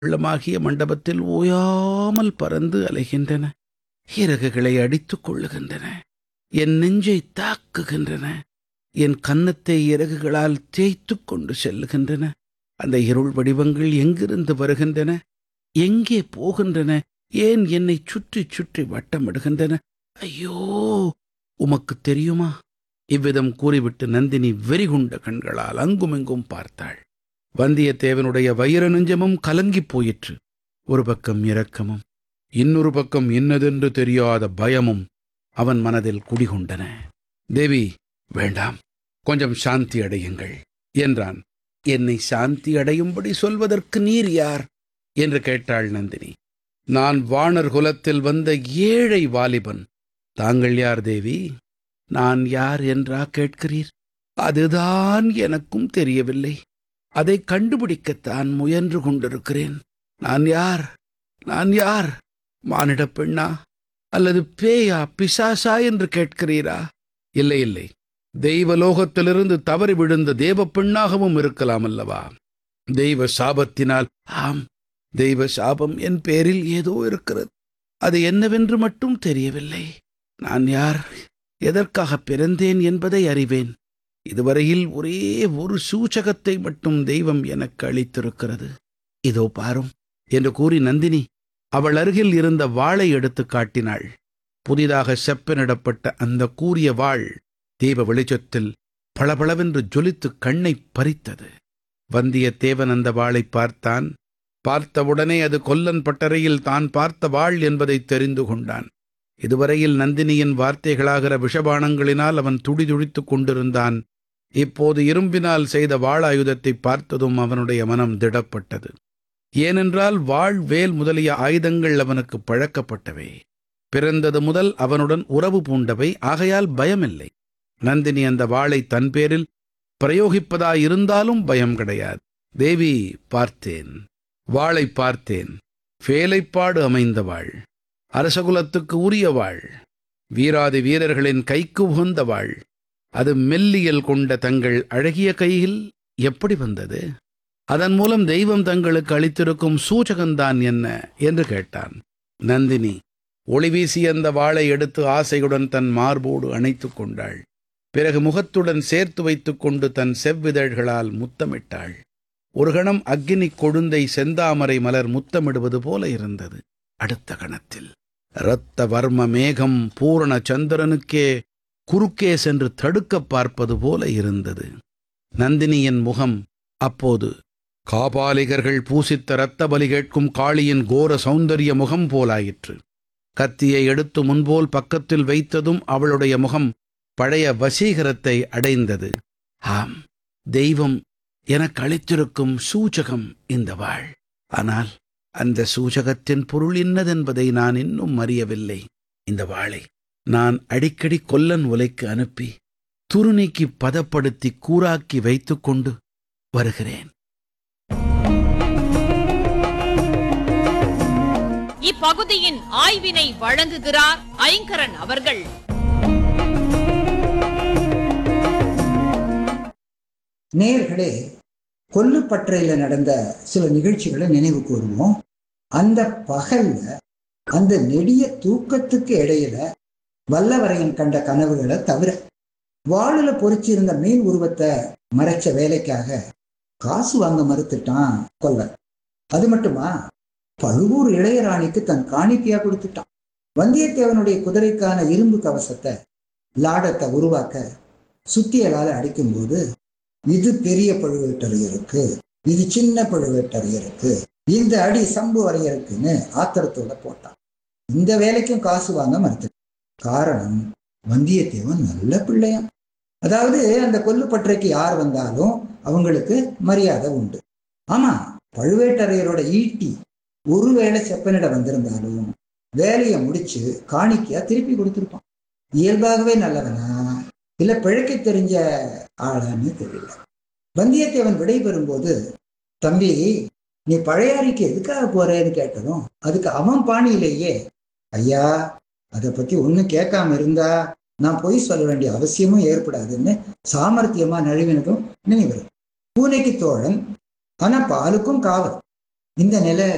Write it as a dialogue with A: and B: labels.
A: உள்ளமாகிய மண்டபத்தில் ஓயாமல் பறந்து அலைகின்றன இறகுகளை அடித்துக் கொள்ளுகின்றன என் நெஞ்சை தாக்குகின்றன என் கன்னத்தை இறகுகளால் தேய்த்துக் கொண்டு செல்லுகின்றன அந்த இருள் வடிவங்கள் எங்கிருந்து வருகின்றன எங்கே போகின்றன ஏன் என்னை சுற்றி சுற்றி வட்டமிடுகின்றன ஐயோ உமக்கு தெரியுமா இவ்விதம் கூறிவிட்டு நந்தினி வெறிகுண்ட கண்களால் அங்குமிங்கும் பார்த்தாள் வந்தியத்தேவனுடைய வைர நெஞ்சமும் கலங்கிப் போயிற்று ஒரு பக்கம் இரக்கமும் இன்னொரு பக்கம் இன்னதென்று தெரியாத பயமும் அவன் மனதில் குடிகொண்டன தேவி வேண்டாம் கொஞ்சம் சாந்தி அடையுங்கள் என்றான் என்னை சாந்தி அடையும்படி சொல்வதற்கு நீர் யார் என்று கேட்டாள் நந்தினி நான் வாணர் குலத்தில் வந்த ஏழை வாலிபன் தாங்கள் யார் தேவி நான் யார் என்றா கேட்கிறீர் அதுதான் எனக்கும் தெரியவில்லை அதை கண்டுபிடிக்கத்தான் முயன்று கொண்டிருக்கிறேன் நான் யார் நான் யார் மானிடப் பெண்ணா அல்லது பேயா பிசாசா என்று கேட்கிறீரா இல்லை இல்லை தெய்வலோகத்திலிருந்து தவறி விழுந்த தேவ பெண்ணாகவும் இருக்கலாம் அல்லவா தெய்வ சாபத்தினால் ஆம் தெய்வ சாபம் என் பேரில் ஏதோ இருக்கிறது அது என்னவென்று மட்டும் தெரியவில்லை நான் யார் எதற்காக பிறந்தேன் என்பதை அறிவேன் இதுவரையில் ஒரே ஒரு சூச்சகத்தை மட்டும் தெய்வம் எனக்கு அளித்திருக்கிறது இதோ பாரும் என்று கூறி நந்தினி அவள் அருகில் இருந்த வாளை எடுத்து காட்டினாள் புதிதாக செப்பனிடப்பட்ட அந்த கூரிய வாள் தீப வெளிச்சத்தில் பளபளவென்று ஜொலித்து கண்ணை பறித்தது வந்தியத்தேவன் அந்த வாளை பார்த்தான் பார்த்தவுடனே அது கொல்லன் பட்டறையில் தான் பார்த்த வாள் என்பதை தெரிந்து கொண்டான் இதுவரையில் நந்தினியின் வார்த்தைகளாகிற விஷபானங்களினால் அவன் துடிதுடித்துக் கொண்டிருந்தான் இப்போது இரும்பினால் செய்த வாளாயுதத்தை பார்த்ததும் அவனுடைய மனம் திடப்பட்டது ஏனென்றால் வாழ் வேல் முதலிய ஆயுதங்கள் அவனுக்கு பழக்கப்பட்டவை பிறந்தது முதல் அவனுடன் உறவு பூண்டவை ஆகையால் பயமில்லை நந்தினி அந்த வாளை தன் பேரில் பிரயோகிப்பதாயிருந்தாலும் பயம் கிடையாது தேவி பார்த்தேன் வாளை பார்த்தேன் வேலைப்பாடு அமைந்த வாழ் அரசகுலத்துக்கு உரிய வாழ் வீராதி வீரர்களின் கைக்கு உகந்த வாழ் அது மெல்லியல் கொண்ட தங்கள் அழகிய கையில் எப்படி வந்தது அதன் மூலம் தெய்வம் தங்களுக்கு அளித்திருக்கும் சூச்சகந்தான் என்ன என்று கேட்டான் நந்தினி ஒளி வீசி அந்த வாளை எடுத்து ஆசையுடன் தன் மார்போடு அணைத்துக் கொண்டாள் பிறகு முகத்துடன் சேர்த்து வைத்துக் கொண்டு தன் செவ்விதழ்களால் முத்தமிட்டாள் ஒரு கணம் அக்கினி கொழுந்தை செந்தாமரை மலர் முத்தமிடுவது போல இருந்தது அடுத்த கணத்தில் இரத்த வர்ம மேகம் பூரண சந்திரனுக்கே குறுக்கே சென்று தடுக்கப் பார்ப்பது போல இருந்தது நந்தினியின் முகம் அப்போது காபாலிகர்கள் பூசித்த இரத்த பலி கேட்கும் காளியின் கோர சௌந்தரிய முகம் போலாயிற்று கத்தியை எடுத்து முன்போல் பக்கத்தில் வைத்ததும் அவளுடைய முகம் பழைய வசீகரத்தை அடைந்தது ஆம் தெய்வம் எனக்கு அளித்திருக்கும் சூச்சகம் இந்த வாழ் ஆனால் அந்த சூச்சகத்தின் பொருள் இன்னதென்பதை நான் இன்னும் அறியவில்லை இந்த வாளை நான் அடிக்கடி கொல்லன் உலைக்கு அனுப்பி துருநீக்கி பதப்படுத்தி கூராக்கி வைத்துக்கொண்டு வருகிறேன்
B: இப்பகுதியின் ஆய்வினை வழங்குகிறார் ஐங்கரன் அவர்கள்
C: நேர்களே கொல்லுப்பற்றையில நடந்த சில நிகழ்ச்சிகளை நினைவு கூறுவோம் அந்த பகல்ல அந்த நெடிய தூக்கத்துக்கு இடையில வல்லவரையன் கண்ட கனவுகளை தவிர வாழுல பொறிச்சிருந்த மீன் உருவத்தை மறைச்ச வேலைக்காக காசு வாங்க மறுத்துட்டான் கொல்லன் அது மட்டுமா பழுவூர் இளையராணிக்கு தன் காணிக்கையா கொடுத்துட்டான் வந்தியத்தேவனுடைய குதிரைக்கான இரும்பு கவசத்தை லாடத்தை உருவாக்க சுத்தியலால அடிக்கும்போது இது பெரிய பழுவேட்டரையருக்கு இது சின்ன பழுவேட்டரையருக்கு இந்த அடி சம்பு வரையருக்குன்னு ஆத்திரத்தோட போட்டான் இந்த வேலைக்கும் காசு வாங்க மறுத்து காரணம் வந்தியத்தேவன் நல்ல பிள்ளையாம் அதாவது அந்த கொல்லுப்பற்றைக்கு யார் வந்தாலும் அவங்களுக்கு மரியாதை உண்டு ஆமா பழுவேட்டரையரோட ஈட்டி ஒருவேளை செப்பனிட வந்திருந்தாலும் வேலையை முடிச்சு காணிக்கையா திருப்பி கொடுத்துருப்பான் இயல்பாகவே நல்லவனா இல்ல பிழைக்க தெரிஞ்ச ஆளான்னு தெரியல வந்தியத்தேவன் விடை பெறும்போது தம்பி நீ பழையாறிக்கு எதுக்காக போறேன்னு கேட்டதும் அதுக்கு அவன் பாணியிலேயே ஐயா அதை பத்தி ஒன்னும் கேட்காம இருந்தா நான் பொய் சொல்ல வேண்டிய அவசியமும் ஏற்படாதுன்னு சாமர்த்தியமா நழுவினதும் நினைவு பூனைக்கு தோழன் ஆனா பாலுக்கும் காவல் இந்த நிலை